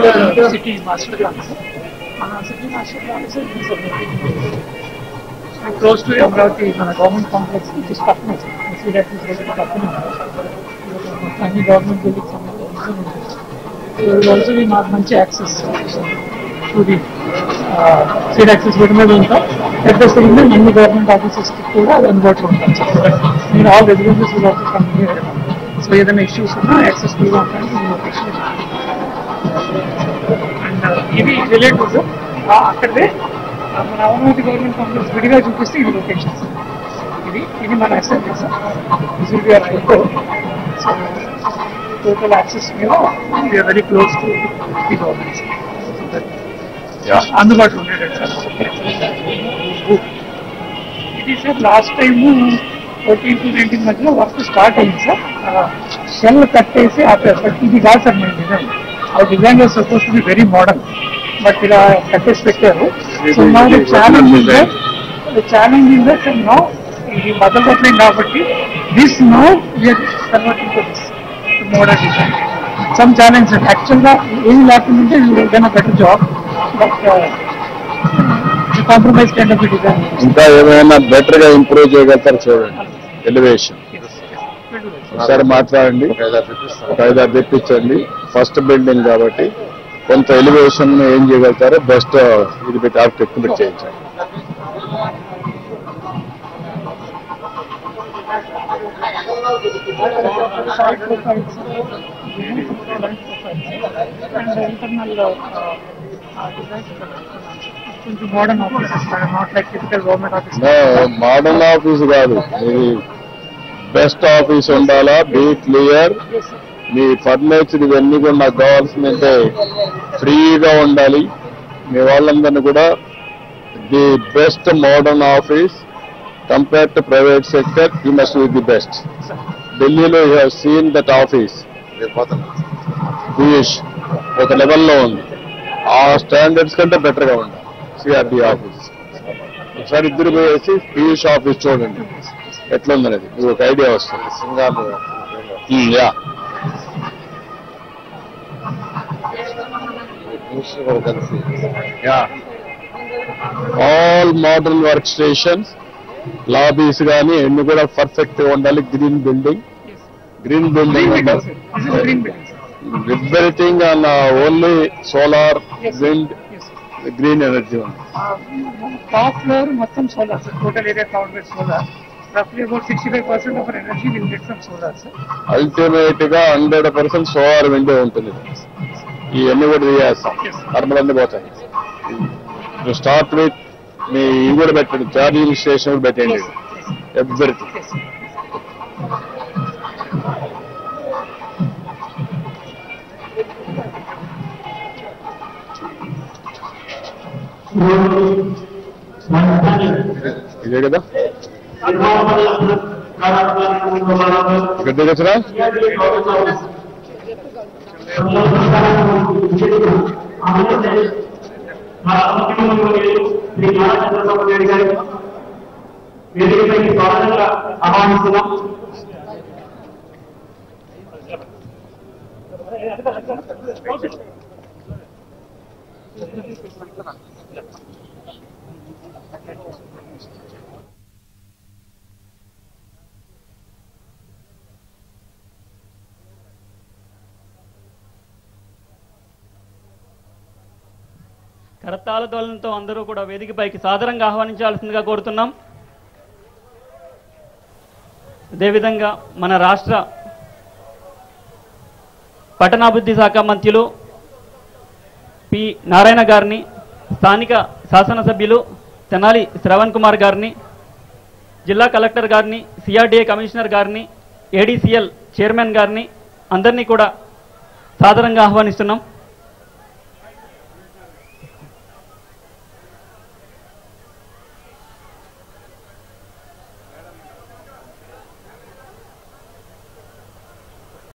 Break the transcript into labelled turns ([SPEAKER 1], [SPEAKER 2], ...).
[SPEAKER 1] City master plan sir మన city master plan sir ఇది sir close to Amaravati మన government complex నుంచి పక్కనే సార్ సీడీ రోడ్ పక్కనే అన్ని గవర్నమెంట్ బిల్డింగ్స్ ఆల్సో మాకు మంచి access to the seed access వీటి మీద ఉంటాం పెద్ద స్క్రీన్ అన్ని గవర్నమెంట్ ఆఫీసెస్కి కూడా అది అందుబాటులో ఉంటాం సార్ మీరు all residences will also come here so ఏదైనా ఇష్యూస్ ఉన్నా యాక్సెస్ఫుల్గా ఉంటానికి ఈ లొకేషన్ అండ్ ఇది రిలేటివ్ సార్ అక్కడే ఆ, మన అమరావతి గవర్నమెంట్ కాంప్లెక్స్ విడిగా చూపిస్తే ఇది లొకేషన్ సార్ ఇది ఇది మన assembly sir this will be our హైకో సో టోటల్ యాక్సెస్ మీద we're very close to the government
[SPEAKER 2] Yeah.
[SPEAKER 1] అందుబాటులో ఉండేటట్టు సార్ ఇది sir last time fourteen to nineteen మధ్యలో వర్క్ స్టార్ట్ అయింది సార్ షెల్ కట్టేసి ఆపారు బట్ ఇది కాదు సార్ మన డిజైన్ ఆ design suppose to be very modern but ఇలా కట్టేసి పెట్టారు సో
[SPEAKER 2] ఇది-
[SPEAKER 1] నా
[SPEAKER 2] ఇది
[SPEAKER 1] challenge
[SPEAKER 2] modern
[SPEAKER 1] is
[SPEAKER 2] design.
[SPEAKER 1] Challenge is that no ఇది మొదలు పెట్టలేం కాబట్టి this no we're converting to this modern design some challenge యాక్చువల్గా ఏమి లేకుండా done better job but compromise kind of design
[SPEAKER 2] ఇంకా ఏమైనా బెటర్ గా ఇంప్రూవ్ చేయగలుగుతారు చూడండి ఎలివేషన్ ఒకసారి మాట్లాడండి ఒక ఐదారు తెప్పించండి ఫస్ట్ బిల్డింగ్ కాబట్టి కొంత ఎలివేషన్ ఏం చేయగలుగుతారో బెస్ట్ ఇది పెట్టి ఆర్కిటెక్ట్ పెట్టి చేయించండి
[SPEAKER 1] side profiles and internal uh, uh, designs కొంచెం modern offices not like typical government office
[SPEAKER 2] modern office కాదు ఇది బెస్ట్ ఆఫీస్ ఉండాలా బీ క్లియర్ మీ ఫర్నిచర్ ఇవన్నీ కూడా నాకు కావాల్సిందంటే ఫ్రీగా ఉండాలి మీ వాళ్ళందరినీ కూడా the best modern office compare to private sector you must be the best ఢిల్లీలో you have seen that office Piyush ఒక లెవెల్లో ఉంది ఆ స్టాండర్డ్స్ కంటే బెటర్గా ఉండాలి సిఆర్డి ఆఫీస్ ఒకసారి ఇద్దరు పోయేసి పీయూష్ ఆఫీస్ చూడండి ఎట్లుందనేది మీకు ఒక ఐడియా వస్తుంది um, ya ya all modern work stations lobbies కానీ ఎన్ని కూడా పర్ఫెక్ట్ గా ఉండాలి green building green building
[SPEAKER 1] green building
[SPEAKER 2] everything on only solar wind green energy ఉంది
[SPEAKER 1] టాప్ ఫ్లోర్ మొత్తం solar sir total area cover with solar రఫ్లీ about sixty five percent of energy will get from solar sir
[SPEAKER 2] ultimate గా hundred percent solar window ఉంటుంది ఇవన్నీ కూడా తీయాల్సి thermal అన్ని పోతాయి స్టార్ట్ విత్ మీ ఇవి కూడా పెట్టండి ఛార్జింగ్ స్టేషన్ కూడా పెట్టండి ఎవ్రీథింగ్ ఇదే కదా ఇక్కడ దిగచ్చురా
[SPEAKER 3] వేదికపైకి స్వాగతంగా ఆహ్వానిస్తున్నాం
[SPEAKER 4] కరతాల దోళనతో అందరూ కూడా వేదికపైకి సాదరంగా ఆహ్వానించాల్సిందిగా కోరుతున్నాం అదేవిధంగా మన రాష్ట్ర పట్టణాభివృద్ధి శాఖ మంత్రులు పి నారాయణ గారిని స్థానిక శాసనసభ్యులు తెనాలి శ్రవణ్ కుమార్ గారిని జిల్లా కలెక్టర్ గారిని సిఆర్డీఏ కమిషనర్ గారిని ఏడీసీఎల్ చైర్మన్ గారిని అందరినీ కూడా సాదరంగా ఆహ్వానిస్తున్నాం